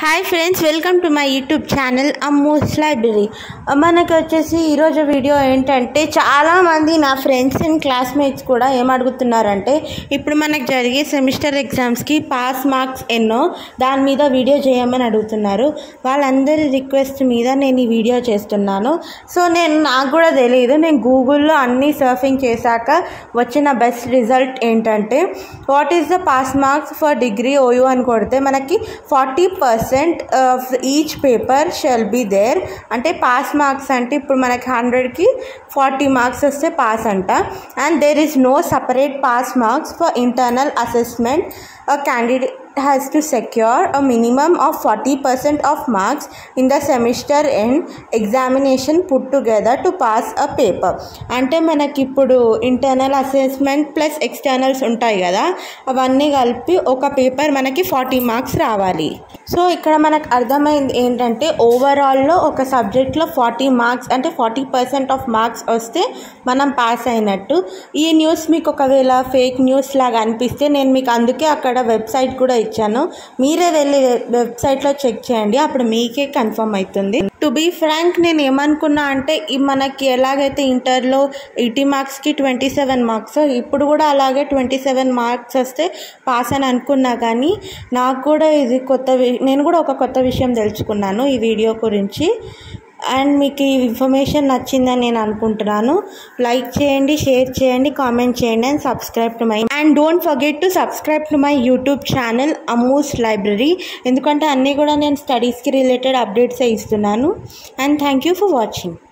hi friends welcome to my YouTube channel Ammu's library మనకి వచ్చేసి ఈరోజు వీడియో ఏంటంటే చాలామంది నా ఫ్రెండ్స్ అండ్ క్లాస్మేట్స్ కూడా ఏం అడుగుతున్నారంటే ఇప్పుడు మనకు జరిగే సెమిస్టర్ ఎగ్జామ్స్కి పాస్ మార్క్స్ ఎన్నో దాని మీద వీడియో చేయమని అడుగుతున్నారు వాళ్ళందరి రిక్వెస్ట్ మీద నేను ఈ వీడియో చేస్తున్నాను సో నేను నాకు కూడా తెలియదు నేను గూగుల్లో అన్ని సర్ఫింగ్ చేశాక వచ్చిన బెస్ట్ రిజల్ట్ ఏంటంటే what is the pass marks for degree OU అని కొడితే మనకి forty percent of each paper shall be there అంటే పాస్ మార్క్స్ అంటే ఇప్పుడు మనకి హండ్రెడ్కి ఫార్టీ మార్క్స్ వస్తే పాస్ అంట and there is no separate pass marks for internal assessment candidate has to secure a minimum of 40% of marks in the semester end examination put together to pass a paper అంటే మనకి ఇప్పుడు internal assessment plus externals ఉంటాయి కదా అవన్నీ కలిపి ఒక paper మనకి forty marks రావాలి సో ఇక్కడ మనకు అర్థమైంది ఏంటంటే ఓవరాల్లో ఒక సబ్జెక్ట్లో ఫార్టీ మార్క్స్ అంటే ఫార్టీ పర్సెంట్ ఆఫ్ మార్క్స్ వస్తే మనం పాస్ అయినట్టు ఈ న్యూస్ మీకు ఒకవేళ ఫేక్ న్యూస్ లాగా అనిపిస్తే నేను మీకు అందుకే అక్కడ వెబ్సైట్ కూడా ఇచ్చాను మీరే వెళ్ళి వెబ్సైట్లో చెక్ చేయండి అప్పుడు మీకే కన్ఫర్మ్ అవుతుంది టు బీ ఫ్రాంక్ నేను ఏమనుకున్నా అంటే ఈ మనకి ఎలాగైతే ఇంటర్లో ఎయిటీ మార్క్స్కి ట్వంటీ సెవెన్ మార్క్స్ ఇప్పుడు కూడా అలాగే ట్వంటీ సెవెన్ మార్క్స్ వస్తే పాస్ అని అనుకున్నా కానీ నాకు కూడా ఇది కొత్త వి- నేను కూడా ఒక కొత్త విషయం తెలుసుకున్నాను ఈ వీడియో గురించి అండ్ మీకు ఈ ఇన్ఫర్మేషన్ నచ్చిందని నేను అనుకుంటున్నాను లైక్ చేయండి షేర్ చేయండి కామెంట్ చేయండి and subscribe to my and don't forget to subscribe to my YouTube channel Ammu's library ఎందుకంటే అన్నీ కూడా నేను స్టడీస్కి రిలేటెడ్ అప్డేట్సే ఇస్తున్నాను and thank you for watching